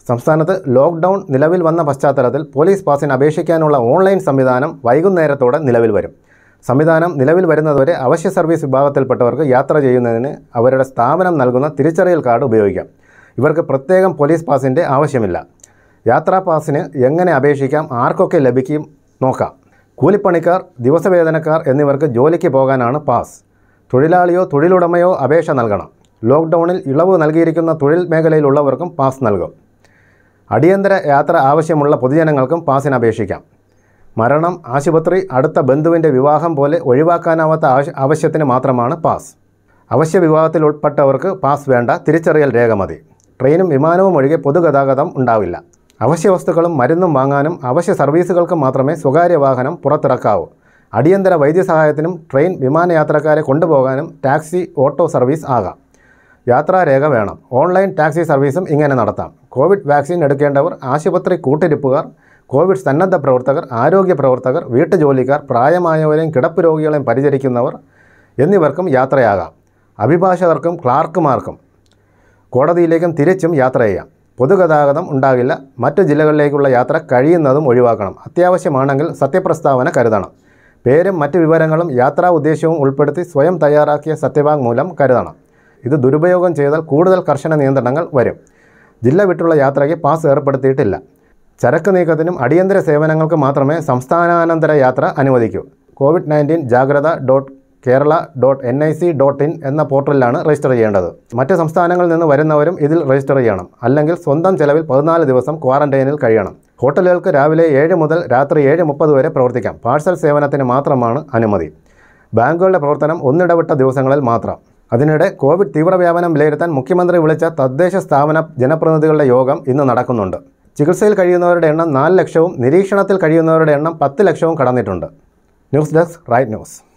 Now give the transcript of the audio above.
സംസ്ഥാനത്ത് ലോക്ക്ഡൗൺ നിലവിൽ വന്ന പശ്ചാത്തലത്തിൽ പോലീസ് പാസിന് അപേക്ഷിക്കാനുള്ള ഓൺലൈൻ സംവിധാനം വൈകുന്നേരത്തോടെ നിലവിൽ വരും സംവിധാനം നിലവിൽ വരുന്നതുവരെ അവശ്യ സർവീസ് വിഭാഗത്തിൽപ്പെട്ടവർക്ക് യാത്ര ചെയ്യുന്നതിന് അവരുടെ സ്ഥാപനം നൽകുന്ന തിരിച്ചറിയൽ കാർഡ് ഉപയോഗിക്കാം ഇവർക്ക് പ്രത്യേകം പോലീസ് പാസിൻ്റെ ആവശ്യമില്ല യാത്രാ പാസിന് എങ്ങനെ അപേക്ഷിക്കാം ആർക്കൊക്കെ ലഭിക്കും നോക്കാം കൂലിപ്പണിക്കാർ ദിവസവേതനക്കാർ എന്നിവർക്ക് ജോലിക്ക് പോകാനാണ് പാസ് തൊഴിലാളിയോ തൊഴിലുടമയോ അപേക്ഷ നൽകണം ലോക്ക്ഡൗണിൽ ഇളവ് നൽകിയിരിക്കുന്ന തൊഴിൽ മേഖലയിലുള്ളവർക്കും പാസ് നൽകും അടിയന്തര യാത്ര ആവശ്യമുള്ള പൊതുജനങ്ങൾക്കും പാസിന് അപേക്ഷിക്കാം മരണം ആശുപത്രി അടുത്ത ബന്ധുവിൻ്റെ വിവാഹം പോലെ ഒഴിവാക്കാനാവാത്ത ആവശ്യ ആവശ്യത്തിന് മാത്രമാണ് പാസ് അവശ്യ വിഭാഗത്തിൽ ഉൾപ്പെട്ടവർക്ക് പാസ് വേണ്ട തിരിച്ചറിയൽ രേഖ മതി ട്രെയിനും വിമാനവും ഒഴികെ പൊതുഗതാഗതം ഉണ്ടാവില്ല അവശ്യ വസ്തുക്കളും മരുന്നും വാങ്ങാനും അവശ്യ സർവീസുകൾക്കും മാത്രമേ സ്വകാര്യ വാഹനം പുറത്തിറക്കാവൂ അടിയന്തര വൈദ്യസഹായത്തിനും ട്രെയിൻ വിമാനയാത്രക്കാരെ കൊണ്ടുപോകാനും ടാക്സി ഓട്ടോ സർവീസ് ആകാം യാത്രാരേഖ വേണം ഓൺലൈൻ ടാക്സി സർവീസും ഇങ്ങനെ നടത്താം കോവിഡ് വാക്സിൻ എടുക്കേണ്ടവർ ആശുപത്രി കൂട്ടിരിപ്പുകാർ കോവിഡ് സന്നദ്ധ പ്രവർത്തകർ ആരോഗ്യ പ്രവർത്തകർ വീട്ടുജോലിക്കാർ പ്രായമായവരെയും കിടപ്പ് രോഗികളെയും പരിചരിക്കുന്നവർ എന്നിവർക്കും യാത്രയാകാം അഭിഭാഷകർക്കും ക്ലാർക്കുമാർക്കും കോടതിയിലേക്കും തിരിച്ചും യാത്ര ചെയ്യാം പൊതുഗതാഗതം ഉണ്ടാകില്ല മറ്റു ജില്ലകളിലേക്കുള്ള യാത്ര കഴിയുന്നതും ഒഴിവാക്കണം അത്യാവശ്യമാണെങ്കിൽ സത്യപ്രസ്താവന കരുതണം പേരും മറ്റു വിവരങ്ങളും യാത്രാ ഉദ്ദേശവും ഉൾപ്പെടുത്തി സ്വയം തയ്യാറാക്കിയ സത്യവാങ്മൂലം കരുതണം ഇത് ദുരുപയോഗം ചെയ്താൽ കൂടുതൽ കർശന നിയന്ത്രണങ്ങൾ വരും ജില്ല വിട്ടുള്ള യാത്രയ്ക്ക് പാസ് ഏർപ്പെടുത്തിയിട്ടില്ല ചരക്ക് നീക്കത്തിനും അടിയന്തര സേവനങ്ങൾക്ക് മാത്രമേ സംസ്ഥാനാനന്തര യാത്ര അനുവദിക്കൂ കോവിഡ് നയൻറ്റീൻ ജാഗ്രത dot Kerala dot N I C dot in എന്ന പോർട്ടലിലാണ് രജിസ്റ്റർ ചെയ്യേണ്ടത് മറ്റ് സംസ്ഥാനങ്ങളിൽ നിന്ന് വരുന്നവരും ഇതിൽ രജിസ്റ്റർ ചെയ്യണം അല്ലെങ്കിൽ സ്വന്തം ചെലവിൽ പതിനാല് ദിവസം ക്വാറന്റൈനിൽ കഴിയണം ഹോട്ടലുകൾക്ക് രാവിലെ ഏഴ് മുതൽ രാത്രി ഏഴ് മുപ്പത് വരെ പ്രവർത്തിക്കാം പാഴ്സൽ സേവനത്തിന് മാത്രമാണ് അനുമതി ബാങ്കുകളുടെ പ്രവർത്തനം ഒന്നിടവിട്ട ദിവസങ്ങളിൽ മാത്രം അതിനിടെ കോവിഡ് തീവ്രവ്യാപനം വിലയിരുത്താൻ മുഖ്യമന്ത്രി വിളിച്ച തദ്ദേശ സ്ഥാപന ജനപ്രതിനിധികളുടെ യോഗം ഇന്ന് നടക്കുന്നുണ്ട് ചികിത്സയിൽ കഴിയുന്നവരുടെ എണ്ണം നാല് ലക്ഷവും നിരീക്ഷണത്തിൽ കഴിയുന്നവരുടെ എണ്ണം പത്ത് ലക്ഷവും കടന്നിട്ടുണ്ട് ന്യൂസ് ഡെസ്ക് റൈറ്റ് ന്യൂസ്